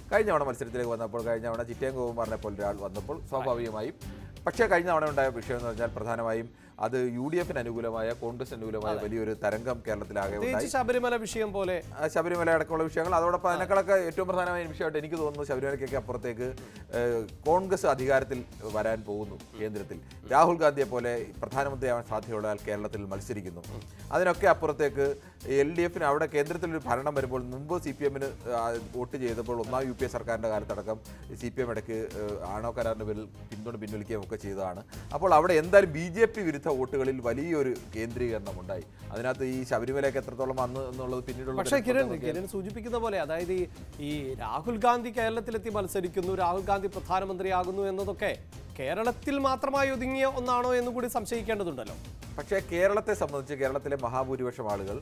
കഴിഞ്ഞ തവണ മത്സരത്തിലേക്ക് വന്നപ്പോൾ കഴിഞ്ഞ തവണ ചിറ്റയം ഗോകുമാറിനെ പോലെ ഒരാൾ വന്നപ്പോൾ സ്വാഭാവികമായും പക്ഷേ കഴിഞ്ഞ തവണ ഉണ്ടായ വിഷയം എന്ന് പറഞ്ഞാൽ പ്രധാനമായും അത് യു ഡി എഫിന് അനുകൂലമായ കോൺഗ്രസ് അനുകൂലമായ വലിയൊരു തരംഗം കേരളത്തിലാകെ ഉണ്ടായി പ്രത്യേകിച്ച് ശബരിമല വിഷയം പോലെ ആ ശബരിമല അടക്കമുള്ള വിഷയങ്ങൾ അതോടൊപ്പം അതിനേക്കാളൊക്കെ ഏറ്റവും പ്രധാനമായ വിഷയമായിട്ട് എനിക്ക് തോന്നുന്നു ശബരിമലയ്ക്കൊക്കെ അപ്പുറത്തേക്ക് ഏഹ്, കോൺഗ്രസ് അധികാരത്തിൽ വരാൻ പോകുന്നു കേന്ദ്രത്തിൽ രാഹുൽ ഗാന്ധിയെ പോലെ പ്രധാനമന്ത്രിയാവാൻ സാധ്യതയുള്ള ആൾ കേരളത്തിൽ മത്സരിക്കുന്നു അതിനൊക്കെ അപ്പുറത്തേക്ക് എൽ ഡി എഫിന് അവിടെ കേന്ദ്രത്തിൽ ഒരു ഭരണം വരുമ്പോൾ മുമ്പ് സി പി എമ്മിന് വോട്ട് ചെയ്തപ്പോൾ ഒന്നാം യു പി എ സർക്കാരിൻ്റെ കാലത്തടക്കം സി പി എം ഇടയ്ക്ക് ഏഹ്, ആണവ കരാറിൻ്റെ പേരിൽ പിന്തുണ പിൻവലിക്കുകയും ഒക്കെ ചെയ്തതാണ് അപ്പോൾ അവിടെ എന്തായാലും ബി ജെ പി വിരുദ്ധ വോട്ടുകളിൽ വലിയൊരു കേന്ദ്രീകരണം ഉണ്ടായി അതിനകത്ത് ഈ ശബരിമലയൊക്കെ എത്രത്തോളം വന്നു എന്നുള്ളത് പിന്നീടുള്ള പക്ഷേ കിരൺ കിരൺ സൂചിപ്പിക്കുന്ന പോലെ അതായത് ഈ- ഈ രാഹുൽ ഗാന്ധി കേരളത്തിലെത്തി മത്സരിക്കുന്നു രാഹുൽ ഗാന്ധി പ്രധാനമന്ത്രിയാകുന്നു എന്നതൊക്കെ കേരളത്തിൽ മാത്രമായി ഒതുങ്ങിയ ഒന്നാണോ എന്ന് കൂടി സംശയിക്കേണ്ടതുണ്ടല്ലോ പക്ഷേ കേരളത്തെ സംബന്ധിച്ച് കേരളത്തിലെ മഹാഭൂരിപക്ഷം ആളുകൾ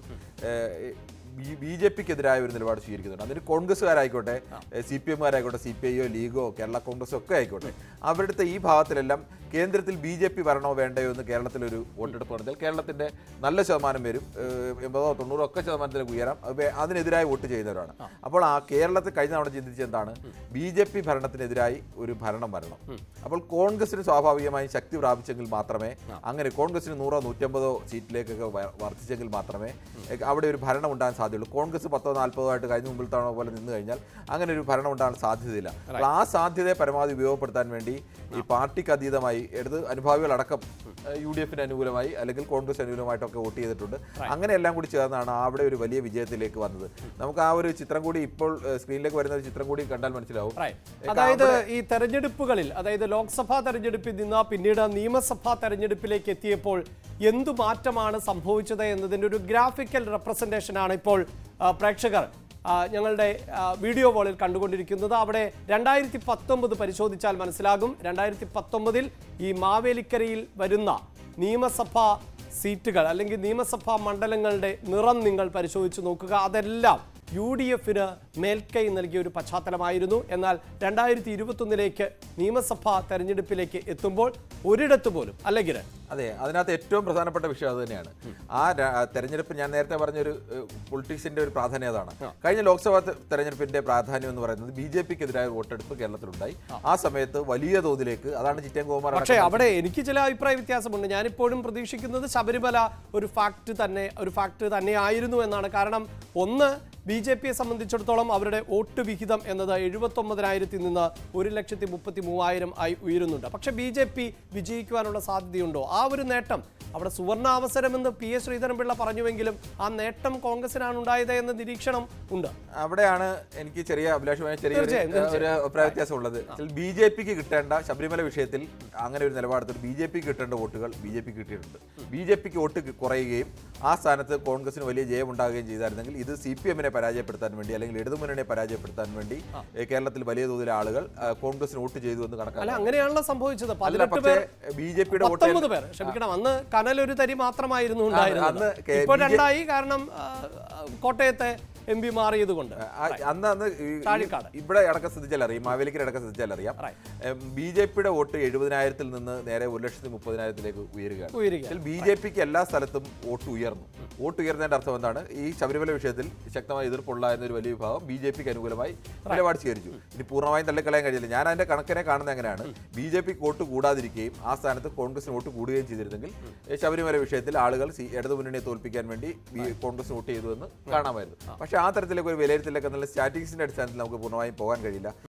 ബി ജെ പിക്കെതിരായ ഒരു നിലപാട് സ്വീകരിക്കുന്നുണ്ട് അതിന് കോൺഗ്രസ്സുകാരായിക്കോട്ടെ സി പി എമ്മുകാരായിക്കോട്ടെ സി പി ഐയോ ലീഗോ കേരള കോൺഗ്രസോ ഒക്കെ ആയിക്കോട്ടെ അവിടുത്തെ ഈ ഭാഗത്തിലെല്ലാം കേന്ദ്രത്തിൽ ബി ജെ പി വരണോ വേണ്ടയോ എന്ന് കേരളത്തിലൊരു വോട്ടെടുപ്പ് നടത്തിയാൽ കേരളത്തിന്റെ നല്ല ശതമാനം പേരും ഏഹ്, എൺപതോ തൊണ്ണൂറോ ഒക്കെ ശതമാനത്തിലേക്ക് ഉയരാം അത് വേ- അതിനെതിരായി വോട്ട് ചെയ്യുന്നവരാണ് അപ്പോൾ ആ കേരളത്തിൽ കഴിഞ്ഞ തവണ ചിന്തിച്ചത് എന്താണ് ബി ജെ പി ഭരണത്തിനെതിരായി ഒരു ഭരണം വരണം അപ്പോൾ കോൺഗ്രസിന് സ്വാഭാവികമായും ശക്തി പ്രാപിച്ചെങ്കിൽ മാത്രമേ അങ്ങനെ കോൺഗ്രസിന് നൂറോ നൂറ്റമ്പതോ സീറ്റിലേക്കൊക്കെ വ- വർദ്ധിച്ചെങ്കിൽ മാത്രമേ എ, അവിടെ ഒരു ഭരണം ഉണ്ടാകാൻ സാധ്യതയുള്ളൂ കോൺഗ്രസ് പത്തോ നാൽപ്പതോ ആയിട്ട് കഴിഞ്ഞ മുമ്പിൽ തവണ പോലെ നിന്ന് കഴിഞ്ഞാൽ അങ്ങനെ ഒരു ഭരണം ഉണ്ടാകാൻ സാധ്യതയില്ല അപ്പോൾ ആ സാധ്യതയെ പരമാവധി ഉപയോഗപ്പെടുത്താൻ വേണ്ടി ഈ പാർട്ടിക്ക് അതീതമായി ഇടത് അനുഭാവികളടക്കം യു ഡി എഫിന് അനുകൂലമായി അല്ലെങ്കിൽ കോൺഗ്രസ് അനുകൂലമായിട്ടൊക്കെ വോട്ട് ചെയ്തിട്ടുണ്ട് അങ്ങനെ എല്ലാം കൂടി ചേർന്നാണ് അവിടെ ഒരു വലിയ വിജയത്തിലേക്ക് വന്നത് നമുക്ക് ആ ഒരു ചിത്രം കൂടി ഇപ്പോൾ ഏഹ്, സ്ക്രീനിലേക്ക് വരുന്ന ഒരു ചിത്രം കൂടി കണ്ടാൽ മനസ്സിലാവും Right. അതായത് ഈ തെരഞ്ഞെടുപ്പുകളിൽ അതായത് ലോക്സഭാ തെരഞ്ഞെടുപ്പിൽ നിന്ന് പിന്നീട് നിയമസഭാ തെരഞ്ഞെടുപ്പിലേക്ക് എത്തിയപ്പോൾ എന്തു മാറ്റമാണ് സംഭവിച്ചത് എന്നതിൻ്റെ ഒരു ഗ്രാഫിക്കൽ റെപ്രസെൻറ്റേഷൻ ആണ് ഇപ്പോൾ ആ, പ്രേക്ഷകർ ആ, ഞങ്ങളുടെ ആ, വീഡിയോ വോളിൽ കണ്ടുകൊണ്ടിരിക്കുന്നത് അവിടെ രണ്ടായിരത്തി പത്തൊമ്പത് പരിശോധിച്ചാൽ മനസ്സിലാകും രണ്ടായിരത്തി പത്തൊമ്പതിൽ ഈ മാവേലിക്കരയിൽ വരുന്ന നിയമസഭാ സീറ്റുകൾ അല്ലെങ്കിൽ നിയമസഭാ മണ്ഡലങ്ങളുടെ നിറം നിങ്ങൾ പരിശോധിച്ച് നോക്കുക അതെല്ലാം യു ഡി എഫിന് മേൽക്കൈ നൽകിയ ഒരു പശ്ചാത്തലമായിരുന്നു എന്നാൽ രണ്ടായിരത്തി ഇരുപത്തൊന്നിലേക്ക് നിയമസഭാ തെരഞ്ഞെടുപ്പിലേക്ക് എത്തുമ്പോൾ ഒരിടത്ത് പോലും അല്ലെങ്കിൽ അതെ അതിനകത്ത് ഏറ്റവും പ്രധാനപ്പെട്ട വിഷയം അത് തന്നെയാണ് ആ ര- ആ തെരഞ്ഞെടുപ്പ് ഞാൻ നേരത്തെ പറഞ്ഞൊരു പൊളിറ്റിക്സിന്റെ ഒരു പ്രാധാന്യം അതാണ് കഴിഞ്ഞ ലോക്സഭാ തെ- തെരഞ്ഞെടുപ്പിന്റെ പ്രാധാന്യം എന്ന് പറയുന്നത് ബി ജെ പിക്ക് എതിരായ വോട്ടെടുപ്പ് കേരളത്തിലുണ്ടായി ആ സമയത്ത് വലിയ തോതിലേക്ക് അതാണ് ചിറ്റൻ കുമാർ പക്ഷേ അവിടെ എനിക്ക് ചില അഭിപ്രായ വ്യത്യാസമുണ്ട് ഞാനിപ്പോഴും പ്രതീക്ഷിക്കുന്നത് ശബരിമല ഒരു ഫാക്ട് തന്നെ ഒരു ഫാക്ട് തന്നെ ആയിരുന്നു എന്നാണ് കാരണം ഒന്ന് ബി ജെ പിയെ സംബന്ധിച്ചിടത്തോളം അവരുടെ വോട്ട് വിഹിതം എന്നത് എഴുപത്തൊമ്പതിനായിരത്തിൽ നിന്ന് ഒരു ലക്ഷത്തി മുപ്പത്തി മൂവായിരം ആയി ഉയരുന്നുണ്ട് പക്ഷെ ബി ജെ പി വിജയിക്കുവാനുള്ള സാധ്യതയുണ്ടോ ആ ഒരു നേട്ടം അവിടെ സുവർണാവസരമെന്ന് പി എസ് ശ്രീധരൻപിള്ള പറഞ്ഞുവെങ്കിലും ആ നേട്ടം കോൺഗ്രസിനാണ് ഉണ്ടായത് എന്ന നിരീക്ഷണം ഉണ്ട് അവിടെയാണ് എനിക്ക് ചെറിയ അഭിലാഷമായ ചെറിയ ഒരു, തീർച്ചയായും, ഏഹ്, ഒരു അഭിപ്രായ വ്യത്യാസം ഉള്ളത് ബി ജെ പിക്ക് കിട്ടേണ്ട ശബരിമല വിഷയത്തിൽ അങ്ങനെ ഒരു നിലപാടെടുത്തിട്ട് ബി ജെ പിക്ക് കിട്ടേണ്ട വോട്ടുകൾ ബി ജെ പിക്ക് കിട്ടിയിട്ടുണ്ട് ബി ജെ പിക്ക് വോട്ട് കി- കുറയുകയും ആ സ്ഥാനത്ത് കോൺഗ്രസിന് വലിയ ജയം ഉണ്ടാകുകയും ചെയ്തായിരുന്നെങ്കിൽ ഇത് സി പി എമ്മിനെ പരാജയപ്പെടുത്താൻ വേണ്ടി അല്ലെങ്കിൽ ഇടതുമുന്നണിയെ പരാജയപ്പെടുത്താൻ വേണ്ടി ഏഹ്, കേരളത്തിൽ വലിയ തോതിൽ ആളുകൾ ആ, കോൺഗ്രസിന് വോട്ട് ചെയ്തു എന്ന് അല്ല കണക്കാക്കാം അങ്ങനെയാണല്ലോ സംഭവിച്ചത് അല്ല പതിനെട്ട് പക്ഷേ പേർ ബി ജെ പിയുടെ വോട്ട് പത്തൊമ്പത് പേർ ക്ഷമിക്കണം അന്ന് കനൽ ഒരു തരി മാത്രമായിരുന്നു ഉണ്ടായിരുന്നത് അന്ന് കെ- ഇപ്പോൾ ബി ജെ- രണ്ടായി കാരണം ആ, ആ, കോട്ടയത്തെ എം പി മാറിയത് കൊണ്ട് ആ, അന്ന് അന്ന് ഈ- ഈ- താഴിക്കാട്. ഇവിടെ അടക്കം ശ്രദ്ധിച്ചാൽ അറിയാം മാവേലിക്കര അടക്കം ശ്രദ്ധിച്ചാൽ അറിയാം Right. ബി ജെ പിയുടെ വോട്ട് എഴുപതിനായിരത്തിൽ നിന്ന് നേരെ ഒരു ലക്ഷത്തി മുപ്പതിനായിരത്തിലേക്ക് ഉയരുകയാണ് ഉയരുക ബി ജെ പിക്ക് എല്ലാ സ്ഥലത്തും വോട്ട് ഉയർന്നു വോട്ട് ഉയർന്നതിന്റെ അർത്ഥം എന്താണ് ഈ ശബരിമല വിഷയത്തിൽ ശക്തമായ എതിർപ്പുള്ളായിരുന്ന ഒരു വലിയ വിഭാഗം ബി ജെ പിക്ക് അനുകൂലമായി നിലപാട് സ്വീകരിച്ചു ഇനി പൂർണ്ണമായും തള്ളിക്കളയാൻ കഴിയില്ല ഞാൻ അതിന്റെ കണക്കിനെ കാണുന്നത് എങ്ങനെയാണ് ബി ജെ പിക്ക് വോട്ട് കൂടാതിരിക്കുകയും ആ സ്ഥാനത്ത് കോൺഗ്രസിന് വോട്ട് കൂടുകയും ചെയ്തിരുന്നെങ്കിൽ ഏ, ശബരിമല വിഷയത്തിൽ ആളുകൾ സി- ഇടതുമുന്നണിയെ തോൽപ്പിക്കാൻ വേണ്ടി ബി- കോൺഗ്രസ് വോട്ട് ചെയ്തു എന്ന് കാണാമായിരുന്നു പക്ഷേ ആ തരത്തിലേക്ക് ഒരു വിലയിരുത്തലൊക്കെ എന്നുള്ള സ്റ്റാറ്റിക്സിന്റെ അടിസ്ഥാനത്തിൽ നമുക്ക് പൂർണ്ണമായും പോകാൻ കഴിയില്ല